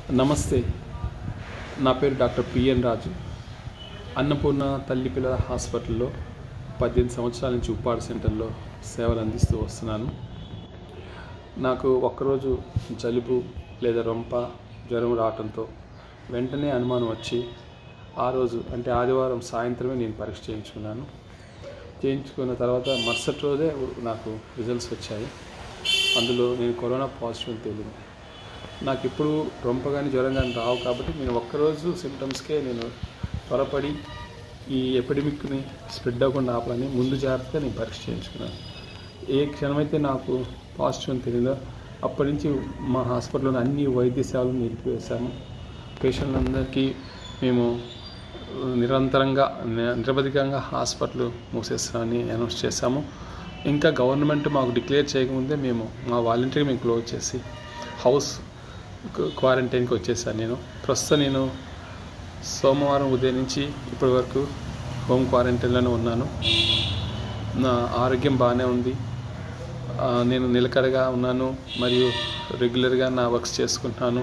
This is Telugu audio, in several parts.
నమస్తే నా పేరు డాక్టర్ పిఎన్ రాజు అన్నపూర్ణ తల్లి పిల్లల హాస్పిటల్లో పద్దెనిమిది సంవత్సరాల నుంచి ఉప్పాడు సెంటర్లో సేవలు అందిస్తూ వస్తున్నాను నాకు ఒక్కరోజు జలుబు లేదా రొంప జ్వరం రావడంతో వెంటనే అనుమానం వచ్చి ఆ రోజు అంటే ఆదివారం సాయంత్రమే నేను పరీక్ష చేయించుకున్నాను చేయించుకున్న తర్వాత మరుసటి రోజే నాకు రిజల్ట్స్ వచ్చాయి అందులో నేను కరోనా పాజిటివ్ అని తేలింది నాకు ఇప్పుడు రొంప కానీ జ్వరం కానీ రావు కాబట్టి నేను ఒక్కరోజు సిమ్టమ్స్కే నేను త్వరపడి ఈ ఎపిడమిక్ని స్ప్రెడ్ అవ్వకుండా ఆపాలని ముందు జాగ్రత్తగా నేను పరీక్ష చేయించుకున్నాను ఏ క్షణమైతే నాకు పాజిటివ్ అని తెలియదో అప్పటి నుంచి మా హాస్పిటల్లోని అన్ని వైద్య సేవలు నిలిపివేశాము పేషెంట్లందరికీ మేము నిరంతరంగా ని- నిరవధికంగా హాస్పిటల్ మూసేస్తామని అనౌన్స్ చేశాము ఇంకా గవర్నమెంట్ మాకు డిక్లేర్ చేయకముందే మేము మా వాలంటీర్ మేము క్లోజ్ చేసి హౌస్ క్వ- క్వారంటైన్కి వచ్చేసాను నేను ప్రస్తుతం నేను సోమవారం ఉదయం నుంచి ఇప్పటి వరకు హోమ్ క్వారంటైన్లోనే ఉన్నాను నా ఆరోగ్యం బాగానే ఉంది ఆ, నేను నిలకడగా ఉన్నాను మరియు రెగ్యులర్గా నా వర్క్స్ చేసుకుంటున్నాను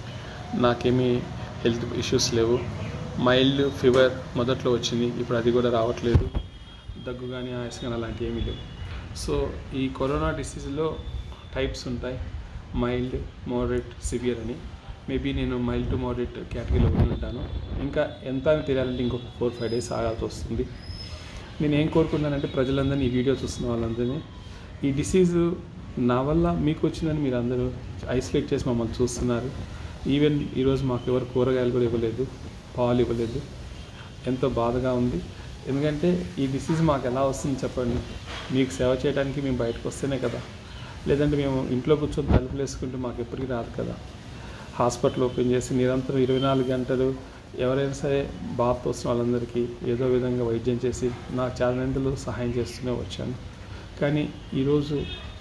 నాకేమీ హెల్త్ ఇష్యూస్ లేవు మైల్డ్ ఫీవర్ మొదట్లో వచ్చింది ఇప్పుడు అది కూడా రావట్లేదు దగ్గు కానీ ఆయాసం కానీ అలాంటివి ఏమీ లేవు సో ఈ కరోనా డిసీజ్లో టైప్స్ ఉంటాయి మైల్డ్ మోడరేట్ సివియర్ అని మేబీ నేను మైల్డ్ టు మోడరేట్ కేటగిరీలో ఉంటాను ఇంకా ఎంత అని తెలియాలంటే ఇంకొక ఫోర్ ఫైవ్ డేస్ ఆగాల్సి వస్తుంది నేను ఏం కోరుకున్నానంటే ప్రజలందరినీ ఈ వీడియో చూస్తున్న వాళ్ళందరినీ ఈ డిసీజ్ నా వల్ల మీకు వచ్చిందని మీరు అందరూ ఐసోలేట్ చేసి మమ్మల్ని చూస్తున్నారు ఈవెన్ ఈరోజు మాకు ఎవరు కూరగాయలు కూడా ఇవ్వలేదు పాలు ఇవ్వలేదు ఎంతో బాధగా ఉంది ఎందుకంటే ఈ డిసీజ్ మాకు ఎలా వస్తుంది చెప్పండి మీకు సేవ చేయడానికి మేము బయటకు వస్తేనే కదా లేదంటే మేము ఇంట్లో కూర్చొని తలుపులు వేసుకుంటే మాకు ఎప్పటికీ రాదు కదా హాస్పిటల్ ఓపెన్ చేసి నిరంతరం ఇరవై నాలుగు గంటలు ఎవరైనా సరే బాధతో వస్తున్న వాళ్ళందరికీ ఏదో విధంగా వైద్యం చేసి నాకు చాలా నిందలు సహాయం చేస్తూనే వచ్చాను కానీ ఈరోజు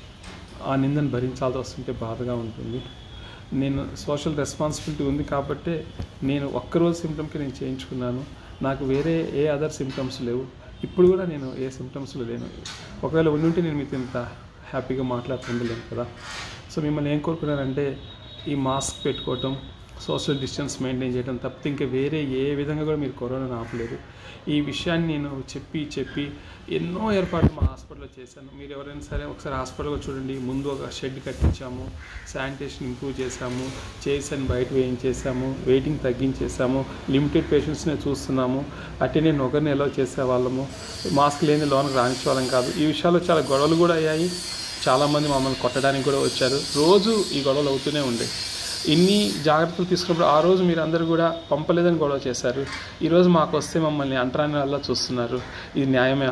ఆ నిందను భరించాల్సి వస్తుంటే బాధగా ఉంటుంది నేను సోషల్ రెస్పాన్సిబిలిటీ ఉంది కాబట్టి నేను ఒక్కరోజు సిమ్టమ్కి నేను చేయించుకున్నాను నాకు వేరే ఏ అదర్ సిమ్టమ్స్ లేవు ఇప్పుడు కూడా నేను ఏ సిమ్టమ్స్లో లేను ఒకవేళ ఉండి ఉంటే నేను మీతో ఇంత హ్యాపీగా మాట్లాడుతుండలేను కదా సో మిమ్మల్ని ఏం కోరుకున్నానంటే ఈ మాస్క్ పెట్టుకోవటం సోషల్ డిస్టెన్స్ మెయింటైన్ చేయడం తప్పితే ఇంకా వేరే ఏ విధంగా కూడా మీరు కరోనాను ఆపలేరు ఈ విషయాన్ని నేను చెప్పి చెప్పి ఎన్నో ఏర్పాట్లు మా హాస్పిటల్లో చేశాను మీరు ఎవరైనా సరే ఒకసారి హాస్పిటల్లో చూడండి ముందు ఒక షెడ్ కట్టించాము శానిటేషన్ ఇంప్రూవ్ చేశాము చైర్స్ అని బయట వేయించేసాము వెయిటింగ్ తగ్గించేసాము లిమిటెడ్ పేషెంట్స్నే చూస్తున్నాము అట్టే నేను ఒకరిని ఎలా చేసేవాళ్ళము మాస్క్ లేని లోనకి రానిచ్చే వాళ్ళం కాదు ఈ విషయాల్లో చాలా గొడవలు కూడా అయ్యాయి చాలామంది మమ్మల్ని కొట్టడానికి కూడా వచ్చారు రోజు ఈ గొడవలు అవుతూనే ఉండే ఇన్ని జాగ్రత్తలు తీసుకున్నప్పుడు ఆ రోజు మీరు అందరూ కూడా పంపలేదని గొడవ చేశారు ఈరోజు మాకు వస్తే మమ్మల్ని అంటరాని వల్ల చూస్తున్నారు ఇది న్యాయమే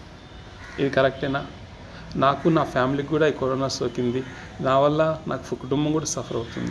ఇది కరెక్టేనా నాకు నా ఫ్యామిలీకి కూడా ఈ కరోనా సోకింది నా వల్ల నాకు కుటుంబం కూడా సఫర్ అవుతుంది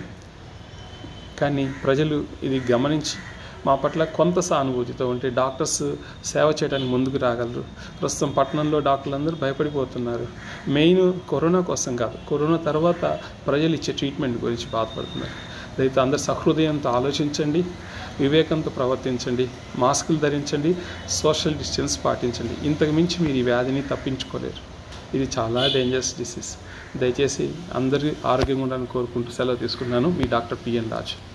కానీ ప్రజలు ఇది గమనించి మా పట్ల కొంత సానుభూతితో ఉంటే డాక్టర్స్ సేవ చేయడానికి ముందుకు రాగలరు ప్రస్తుతం పట్టణంలో డాక్టర్లు అందరూ భయపడిపోతున్నారు మెయిన్ కరోనా కోసం కాదు కరోనా తర్వాత ప్రజలు ఇచ్చే ట్రీట్మెంట్ గురించి బాధపడుతున్నారు దయతో అందరు సహృదయంతో ఆలోచించండి వివేకంతో ప్రవర్తించండి మాస్కులు ధరించండి సోషల్ డిస్టెన్స్ పాటించండి ఇంతకు మించి మీరు ఈ వ్యాధిని తప్పించుకోలేరు ఇది చాలా డేంజరస్ డిసీజ్ దయచేసి అందరి ఆరోగ్యంగా ఉండాలని కోరుకుంటూ సెలవు తీసుకున్నాను మీ డాక్టర్ పిఎన్ రాజు